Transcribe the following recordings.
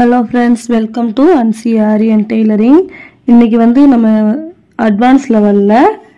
hello friends welcome to Ansi Aryan tailoring இன்னைக்கு வந்து நம்ம அட்வான்ஸ் லெவலில்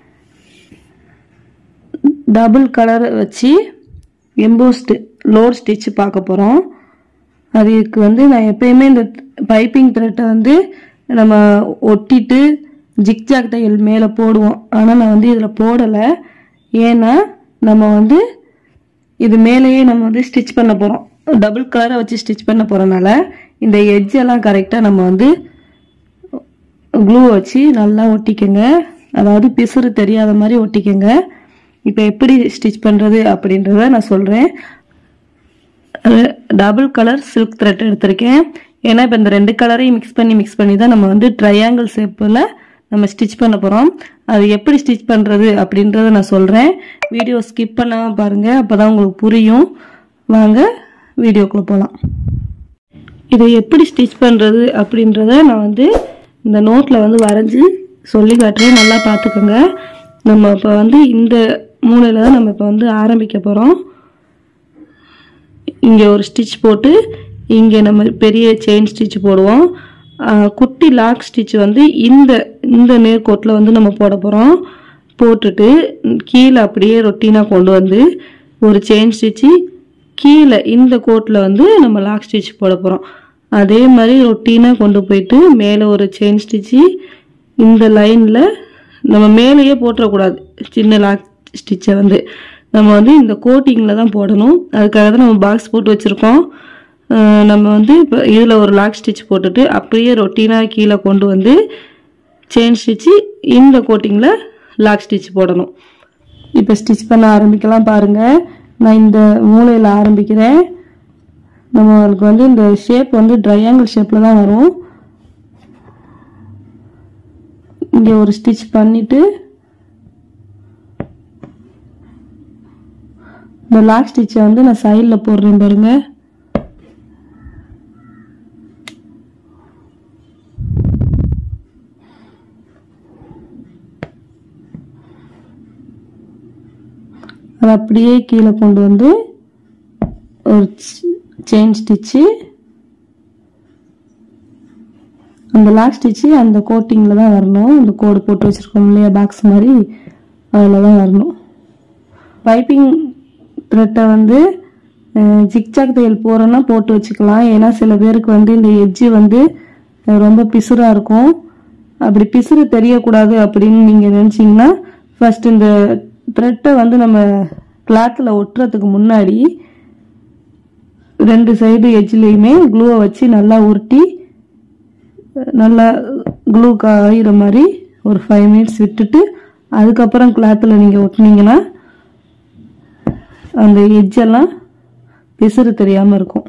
டபுள் கலர் வச்சு எம்போஸ்டு லோட் ஸ்டிச் பார்க்க போகிறோம் அதுக்கு வந்து நான் எப்பயுமே இந்த பைப்பிங் த்ரெட்டை வந்து நம்ம ஒட்டிட்டு ஜிக்ஜாக் தையல் மேலே போடுவோம் ஆனால் நான் வந்து இதில் போடலை ஏன்னா நம்ம வந்து இது மேலேயே நம்ம வந்து ஸ்டிச் பண்ண போகிறோம் டபுள் கலரை வச்சு ஸ்டிச் பண்ண போகிறனால இந்த edge எல்லாம் கரெக்டாக நம்ம வந்து க்ளூ வச்சு நல்லா ஒட்டிக்கங்க அதாவது பிசுறு தெரியாத மாதிரி ஒட்டிக்கங்க இப்போ எப்படி ஸ்டிச் பண்ணுறது அப்படின்றத நான் சொல்கிறேன் டபுள் கலர் சில்க் த்ரெட் எடுத்திருக்கேன் ஏன்னா இப்போ இந்த ரெண்டு கலரையும் மிக்ஸ் பண்ணி மிக்ஸ் பண்ணி தான் நம்ம வந்து ட்ரையாங்கிள் ஷேப்பில் நம்ம ஸ்டிச் பண்ண போகிறோம் அது எப்படி ஸ்டிச் பண்ணுறது அப்படின்றத நான் சொல்கிறேன் வீடியோ ஸ்கிப் பண்ணாமல் பாருங்கள் அப்போ தான் உங்களுக்கு புரியும் வாங்க வீடியோக்குள்ளே போகலாம் இதை எப்படி ஸ்டிச் பண்ணுறது அப்படின்றத நான் வந்து இந்த நோட்டில் வந்து வரைஞ்சி சொல்லி காட்டுறேன் நல்லா பார்த்துக்கோங்க நம்ம இப்போ வந்து இந்த மூலையில் தான் நம்ம இப்போ வந்து ஆரம்பிக்க போகிறோம் இங்கே ஒரு ஸ்டிச் போட்டு இங்கே நம்ம பெரிய செயின் ஸ்டிச் போடுவோம் ஆஹ் குட்டி லாக் ஸ்டிச் வந்து இந்த இந்த நேர்கோட்டில் வந்து நம்ம போட போகிறோம் போட்டுட்டு கீழே அப்படியே ரொட்டீனாக கொண்டு வந்து ஒரு செயின் ஸ்டிச்சு கீழே இந்த கோட்டில் வந்து நம்ம லாக் ஸ்டிச் போட போகிறோம் அதே மாதிரி ரொட்டீனாக கொண்டு போயிட்டு மேலே ஒரு செயின் ஸ்டிச்சு இந்த லைனில் நம்ம மேலேயே போட்டுறக்கூடாது சின்ன லாக் ஸ்டிச்சை வந்து நம்ம வந்து இந்த கோட்டிங்கில் தான் போடணும் அதுக்காக தான் நம்ம பாக்ஸ் போட்டு வச்சுருக்கோம் அஹ் நம்ம வந்து இப்போ இதில் ஒரு லாக் ஸ்டிச் போட்டுட்டு அப்படியே ரொட்டீனாக கீழே கொண்டு வந்து செயின் ஸ்டிச்சு இந்த கோட்டிங்கில் லாக் ஸ்டிச் போடணும் இப்போ ஸ்டிச் பண்ண ஆரம்பிக்கலாம் பாருங்கள் நான் இந்த மூலையில் ஆரம்பிக்கிறேன் நம்மளுக்கு வந்து இந்த ஷேப் வந்து ட்ரையாங்கிள் ஷேப்பில் தான் வரும் இங்கே ஒரு ஸ்டிச் பண்ணிவிட்டு இந்த லாக் ஸ்டிச்சை வந்து நான் சைடில் போடுறேன் பாருங்க அதை அப்படியே கீழே கொண்டு வந்து ஒரு செயின் ஸ்டிச்சு அந்த லாக் ஸ்டிச்சு அந்த கோட்டிங்கில் தான் வரணும் அந்த கோடு போட்டு வச்சுருக்கோம் இல்லையா பாக்ஸ் மாதிரி அதில் தான் வரணும் பைப்பிங் த்ரெட்டை வந்து ஜிக்ஜாக் தையல் போகிறோன்னா போட்டு வச்சுக்கலாம் ஏன்னா சில பேருக்கு வந்து இந்த எட்ஜு வந்து அஹ், ரொம்ப பிசுறாக இருக்கும் அப்படி பிசுறு தெரியக்கூடாது அப்படின்னு நீங்கள் நினச்சிங்கன்னா ஃபர்ஸ்ட் இந்த த்ரெட்டை வந்து நம்ம கிளாத்தில் ஒட்டுறதுக்கு முன்னாடி ரெண்டு சைடு எட்ஜ்லேயுமே க்ளூவை வச்சு நல்லா உருட்டி நல்லா க்ளூ காயிற மாதிரி ஒரு ஃபைவ் மினிட்ஸ் விட்டுட்டு அதுக்கப்புறம் கிளாத்தில் நீங்கள் ஒட்டினீங்கன்னா அந்த எட்ஜெல்லாம் பிசுறு தெரியாமல் இருக்கும்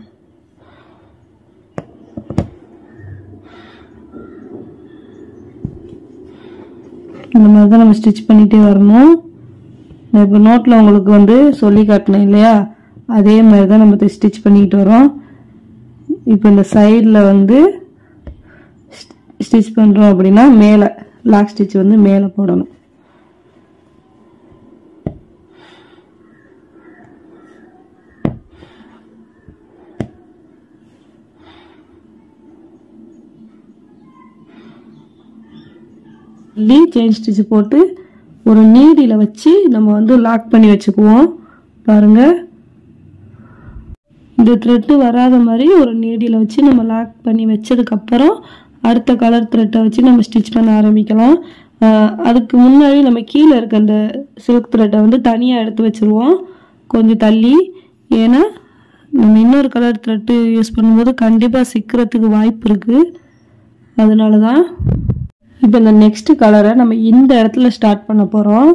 இந்த மாதிரி தான் நம்ம ஸ்டிச் பண்ணிகிட்டே வரணும் நான் இப்போ நோட்டில் உங்களுக்கு வந்து சொல்லி காட்டினேன் இல்லையா அதே மாதிரி தான் நம்ம ஸ்டிச் பண்ணிக்கிட்டு வரோம் இப்போ இந்த சைடில் வந்து ஸ்டிச் பண்ணுறோம் அப்படின்னா மேலே லாக் ஸ்டிச் வந்து மேலே போடணும் லீ செயின் ஸ்டிச் போட்டு ஒரு நீடியில் வச்சு நம்ம வந்து லாக் பண்ணி வச்சுக்குவோம் பாருங்க இந்த த்ரெட்டு வராத மாதிரி ஒரு நீடியில் வச்சு நம்ம லாக் பண்ணி வச்சதுக்கப்புறம் அடுத்த கலர் த்ரெட்டை வச்சு நம்ம ஸ்டிச் பண்ண ஆரம்பிக்கலாம் ஆஹ் அதுக்கு முன்னாடி நம்ம கீழே இருக்க அந்த சில்க் த்ரெட்டை வந்து தனியாக எடுத்து வச்சுருவோம் கொஞ்சம் தள்ளி ஏன்னா நம்ம இன்னொரு கலர் த்ரெட்டு யூஸ் பண்ணும்போது கண்டிப்பாக சிக்கிறதுக்கு வாய்ப்பு இருக்குது அதனால தான் இப்போ இந்த நெக்ஸ்ட் கலரை நம்ம இந்த இடத்துல ஸ்டார்ட் பண்ண போகிறோம்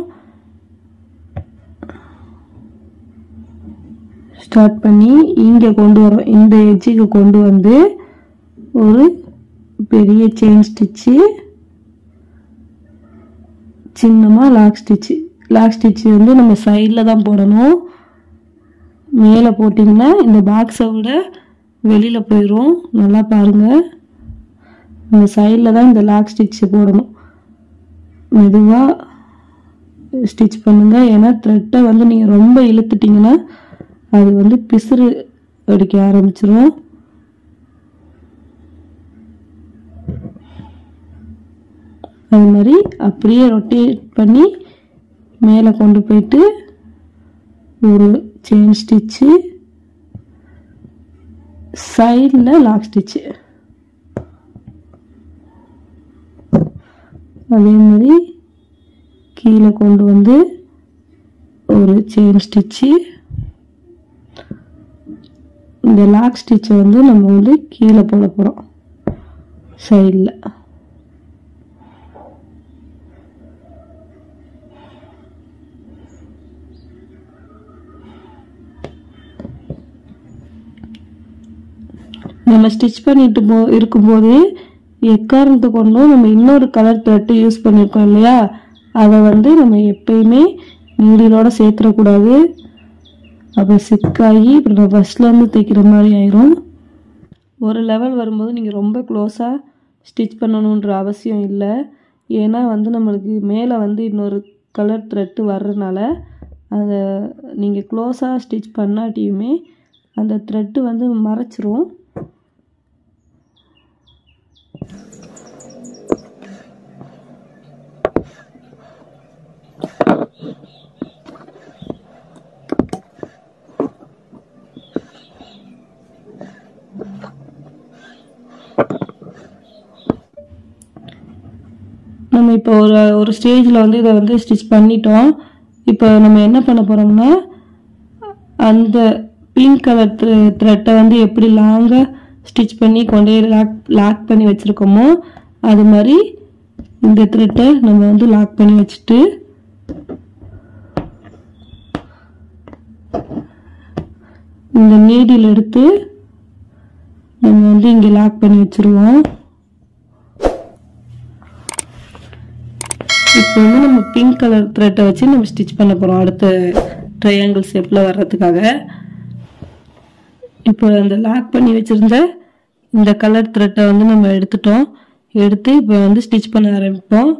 ஸ்டார்ட் பண்ணி இங்கே கொண்டு வரோம் இந்த எட்ஜுக்கு கொண்டு வந்து ஒரு பெரிய செயின் ஸ்டிச்சு சின்னமாக லாக் ஸ்டிச்சு லாக் ஸ்டிச்சு வந்து நம்ம சைடில் தான் போடணும் மேலே போட்டிங்கன்னா இந்த பாக்ஸை விட வெளியில் போயிடும் நல்லா பாருங்கள் இந்த சைடில் தான் இந்த லாக் ஸ்டிச் போடணும் மெதுவாக ஸ்டிச் பண்ணுங்கள் ஏன்னா த்ரெட்டை வந்து நீங்கள் ரொம்ப இழுத்துட்டிங்கன்னா அது வந்து பிசுறு அடிக்க ஆரம்பிச்சிரும் அது மாதிரி அப்படியே ரொட்டேட் பண்ணி மேலே கொண்டு போயிட்டு ஒரு செயின் ஸ்டிச்சு சைடில் லாக் ஸ்டிச்சு அதே மாதிரி கீழே கொண்டு வந்து ஒரு செயின் ஸ்டிச்சு இந்த லாக் ஸ்டிச்சை வந்து நம்ம வந்து கீழே போட போகிறோம் சைடில் நம்ம ஸ்டிச் பண்ணிட்டு போ இருக்கும்போது எக்காரணத்தை கொண்டும் நம்ம இன்னொரு கலர் த்ரெட்டு யூஸ் பண்ணியிருக்கோம் இல்லையா அதை வந்து நம்ம எப்பயுமே நீடிலோட சேர்த்துடக்கூடாது அப்போ சிக்காகி இப்போ நம்ம ஃபஸ்ட்லேருந்து தைக்கிற மாதிரி ஆயிரும் ஒரு லெவல் வரும்போது நீங்கள் ரொம்ப க்ளோஸாக ஸ்டிச் பண்ணணுன்ற அவசியம் இல்லை ஏன்னா வந்து நம்மளுக்கு மேலே வந்து இன்னொரு கலர் த்ரெட்டு வர்றதுனால அதை நீங்கள் க்ளோஸாக ஸ்டிச் பண்ணாட்டியுமே அந்த த்ரெட்டு வந்து மறைச்சிரும் நம்ம இப்போ ஒரு ஒரு ஸ்டேஜில் வந்து இதை வந்து ஸ்டிச் பண்ணிட்டோம் இப்போ நம்ம என்ன பண்ண போகிறோம்னா அந்த பிங்க் கலர் த்ரெட்டை வந்து எப்படி லாங்காக ஸ்டிச் பண்ணி கொண்டே லாக் லாக் பண்ணி வச்சுருக்கோமோ அது மாதிரி இந்த த்ரெட்டை நம்ம வந்து லாக் பண்ணி வச்சுட்டு இந்த நீடில் எடுத்து நம்ம வந்து இங்கே லாக் பண்ணி வச்சுருவோம் இப்போ வந்து நம்ம பிங்க் கலர் த்ரெட்டை வச்சு நம்ம ஸ்டிச் பண்ண போகிறோம் அடுத்த ட்ரையாங்கிள் ஷேப்பில் வர்றதுக்காக இப்போ அந்த லாக் பண்ணி வச்சுருந்த இந்த கலர் த்ரெட்டை வந்து நம்ம எடுத்துட்டோம் எடுத்து இப்போ வந்து ஸ்டிச் பண்ண ஆரம்பிப்போம்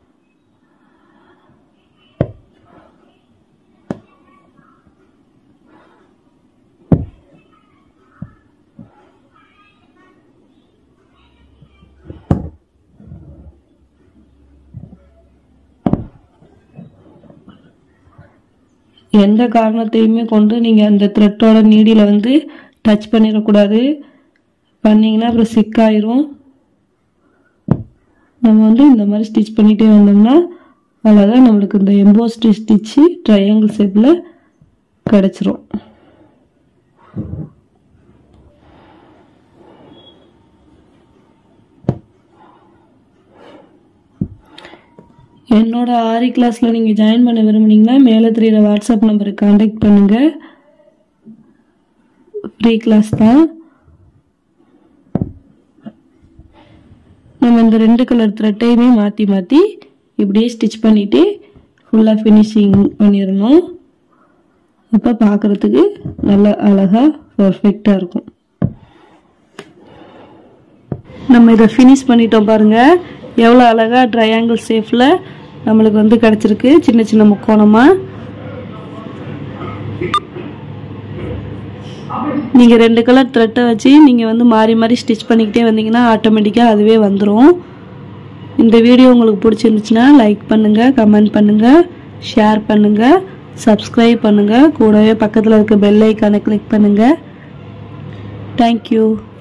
எந்த காரணத்தையுமே கொண்டு நீங்கள் அந்த த்ரெட்டோட நீடியில் வந்து டச் பண்ணிடக்கூடாது பண்ணிங்கன்னா அப்புறம் சிக்காயிரும் நம்ம வந்து இந்த மாதிரி ஸ்டிச் பண்ணிகிட்டே வந்தோம்னா அழகாக நம்மளுக்கு இந்த எம்போஸ்டி ஸ்டிச்சு ட்ரையாங்கிள் ஷேப்பில் கிடச்சிரும் என்னோட ஆரி கிளாஸில் நீங்கள் ஜாயின் பண்ண விரும்புனீங்கன்னா மேலே தெரியுற வாட்ஸ்அப் நம்பருக்கு காண்டாக்ட் பண்ணுங்கள் ஃப்ரீ கிளாஸ் தான் நம்ம இந்த ரெண்டு கலர் த்ரெட்டையுமே மாற்றி மாற்றி இப்படியே ஸ்டிச் பண்ணிவிட்டு ஃபுல்லாக ஃபினிஷிங் பண்ணிடணும் அப்போ பார்க்குறதுக்கு நல்ல அழகாக பர்ஃபெக்டாக இருக்கும் நம்ம இதை ஃபினிஷ் பண்ணிட்டோம் பாருங்கள் எவ்வளோ அழகாக ட்ரையாங்கிள் ஷேஃபில் நம்மளுக்கு வந்து கிடச்சிருக்கு சின்ன சின்ன முக்கோணமாக நீங்கள் ரெண்டு கலர் த்ரெட்டை வச்சு நீங்கள் வந்து மாறி மாறி ஸ்டிச் பண்ணிக்கிட்டே வந்தீங்கன்னா ஆட்டோமேட்டிக்காக அதுவே வந்துடும் இந்த வீடியோ உங்களுக்கு பிடிச்சிருந்துச்சுன்னா லைக் பண்ணுங்கள் கமெண்ட் பண்ணுங்கள் ஷேர் பண்ணுங்கள் சப்ஸ்கிரைப் பண்ணுங்கள் கூடவே பக்கத்தில் இருக்க பெல் ஐக்கானை கிளிக் பண்ணுங்கள் தேங்க்யூ